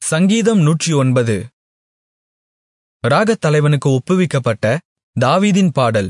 சங்கீதம் நூற்றொன்பது ராகத்தலைவனுக்கு ஒப்புவிக்கப்பட்ட தாவீதின் பாடல்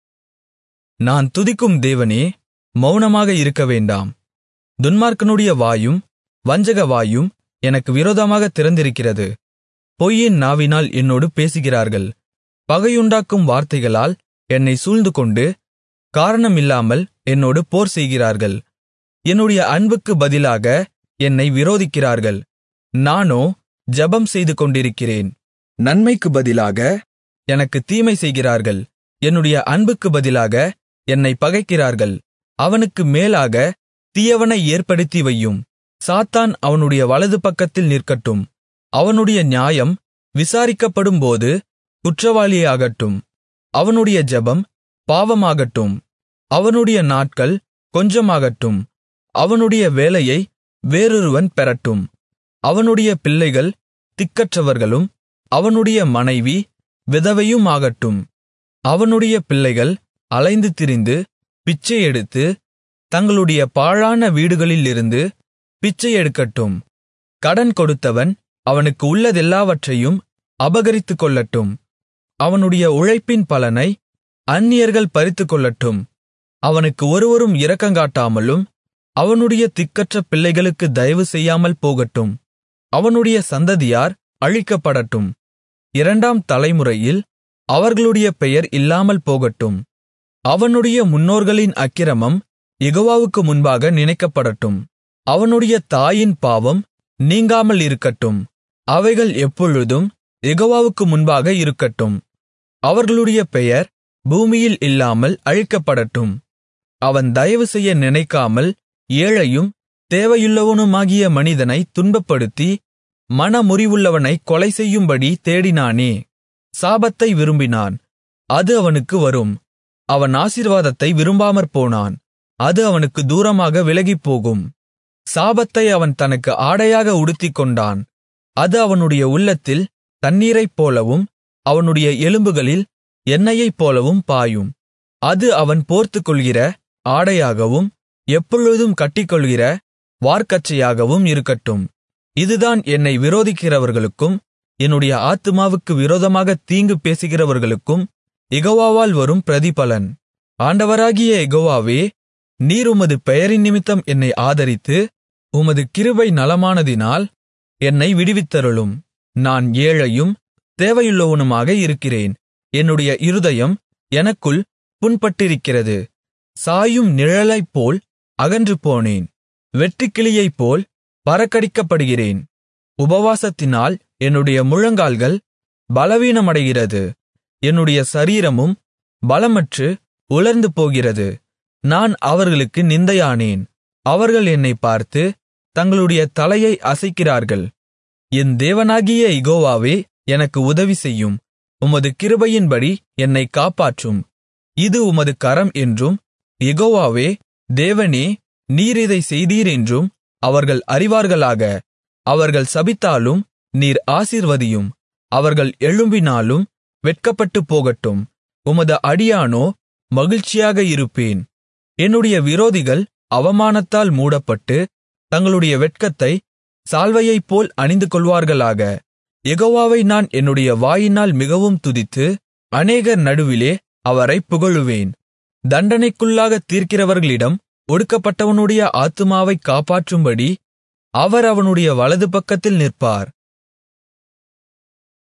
நான் துதிக்கும் தேவனே மௌனமாக இருக்கவேண்டாம் துன்மார்க்கனுடைய வாயும் வஞ்சக வாயும் எனக்கு விரோதமாகத் திறந்திருக்கிறது பொய்யின் நாவினால் என்னோடு பேசுகிறார்கள் பகையுண்டாக்கும் வார்த்தைகளால் என்னைச் சூழ்ந்துகொண்டு காரணமில்லாமல் என்னோடு போர்செய்கிறார்கள் என்னுடைய அன்புக்கு பதிலாக என்னை விரோதிக்கிறார்கள் நானோ ஜெபம் செய்துகொண்டிருக்கிறேன் நன்மைக்கு பதிலாக எனக்குத் தீமை செய்கிறார்கள் என்னுடைய அன்புக்கு பதிலாக என்னைப் பகைக்கிறார்கள் அவனுக்கு மேலாக தீயவனை ஏற்படுத்தி வையும் சாத்தான் அவனுடைய வலது பக்கத்தில் நிற்கட்டும் அவனுடைய நியாயம் விசாரிக்கப்படும்போது குற்றவாளியாகட்டும் அவனுடைய ஜெபம் பாவமாகட்டும் அவனுடைய நாட்கள் கொஞ்சமாகட்டும் அவனுடைய வேலையை வேறொருவன் பெறட்டும் அவனுடைய பிள்ளைகள் திக்கற்றவர்களும் அவனுடைய மனைவி விதவையுமாகட்டும் அவனுடைய பிள்ளைகள் அலைந்து திரிந்து பிச்சை எடுத்து தங்களுடைய பாழான வீடுகளிலிருந்து பிச்சை எடுக்கட்டும் கடன் கொடுத்தவன் அவனுக்கு உள்ளதெல்லாவற்றையும் அபகரித்துக்கொள்ளட்டும் அவனுடைய உழைப்பின் பலனை அந்நியர்கள் பறித்துக்கொள்ளட்டும் அவனுக்கு ஒருவரும் இரக்கங்காட்டாமலும் அவனுடைய திக்கற்ற பிள்ளைகளுக்கு தயவு செய்யாமல் போகட்டும் அவனுடைய சந்ததியார் அழிக்கப்படட்டும் இரண்டாம் தலைமுறையில் அவர்களுடைய பெயர் இல்லாமல் போகட்டும் அவனுடைய முன்னோர்களின் அக்கிரமம் யெகோவாவுக்கு முன்பாக நினைக்கப்படட்டும் அவனுடைய தாயின் பாவம் நீங்காமல் இருக்கட்டும் அவைகள் எப்பொழுதும் யெகோவாவுக்கு முன்பாக இருக்கட்டும் அவர்களுடைய பெயர் பூமியில் இல்லாமல் அழிக்கப்படட்டும் அவன் தயவு செய்ய நினைக்காமல் ஏழையும் தேவையுள்ளவனுமாகிய மனிதனை துன்பப்படுத்தி மனமுறிவுள்ளவனைக் கொலை செய்யும்படி தேடினானே சாபத்தை விரும்பினான் அது அவனுக்கு வரும் அவன் ஆசீர்வாதத்தை விரும்பாமற்போனான் அது அவனுக்கு தூரமாக விலகிப்போகும் சாபத்தை அவன் தனக்கு ஆடையாக உடுத்திக்கொண்டான் அது அவனுடைய உள்ளத்தில் தண்ணீரைப் போலவும் அவனுடைய எலும்புகளில் எண்ணெயைப் போலவும் பாயும் அது அவன் போர்த்துக்கொள்கிற ஆடையாகவும் எப்பொழுதும் கட்டிக்கொள்கிற வார்க்கச்சையாகவும் இருக்கட்டும் இதுதான் என்னை விரோதிக்கிறவர்களுக்கும் என்னுடைய ஆத்துமாவுக்கு விரோதமாகத் தீங்கு பேசுகிறவர்களுக்கும் யெகோவாவால் வரும் பிரதிபலன் ஆண்டவராகிய யெகோவாவே நீர் உமது பெயரின் நிமித்தம் என்னை ஆதரித்து உமது கிருபை நலமானதினால் என்னை விடுவித்தருளும் நான் ஏழையும் தேவையுள்ளவனுமாக இருக்கிறேன் என்னுடைய இருதயம் எனக்குள் புண்பட்டிருக்கிறது சாயும் நிழலைப்போல் அகன்று போனேன் வெட்டுக்கிளியைப்போல் பறக்கடிக்கப்படுகிறேன் உபவாசத்தினால் என்னுடைய முழங்கால்கள் பலவீனமடைகிறது என்னுடைய சரீரமும் பலமற்று உலர்ந்து போகிறது நான் அவர்களுக்கு நிந்தையானேன் அவர்கள் என்னைப் பார்த்து தங்களுடைய தலையை அசைக்கிறார்கள் என் தேவனாகிய இகோவாவே எனக்கு உதவி செய்யும் உமது கிருபையின்படி என்னை காப்பாற்றும் இது உமது கரம் என்றும் யெகோவாவே தேவனே நீர் இதை செய்தீர் என்றும் அவர்கள் அறிவார்களாக அவர்கள் சபித்தாலும் நீர் ஆசீர்வதியும் அவர்கள் எழும்பினாலும் வெட்கப்பட்டுப் போகட்டும் உமது அடியானோ மகிழ்ச்சியாக இருப்பேன் என்னுடைய விரோதிகள் அவமானத்தால் மூடப்பட்டு தங்களுடைய வெட்கத்தை சால்வையைப்போல் அணிந்து கொள்வார்களாக யெகோவாவை நான் என்னுடைய வாயினால் மிகவும் துதித்து அநேகர் நடுவிலே அவரைப் புகழுவேன் தண்டனைக்குள்ளாகத் தீர்க்கிறவர்களிடம் ஒடுக்கப்பட்டவனுடைய ஆத்துமாவைக் காப்பாற்றும்படி அவர் அவனுடைய வலது பக்கத்தில் நிற்பார்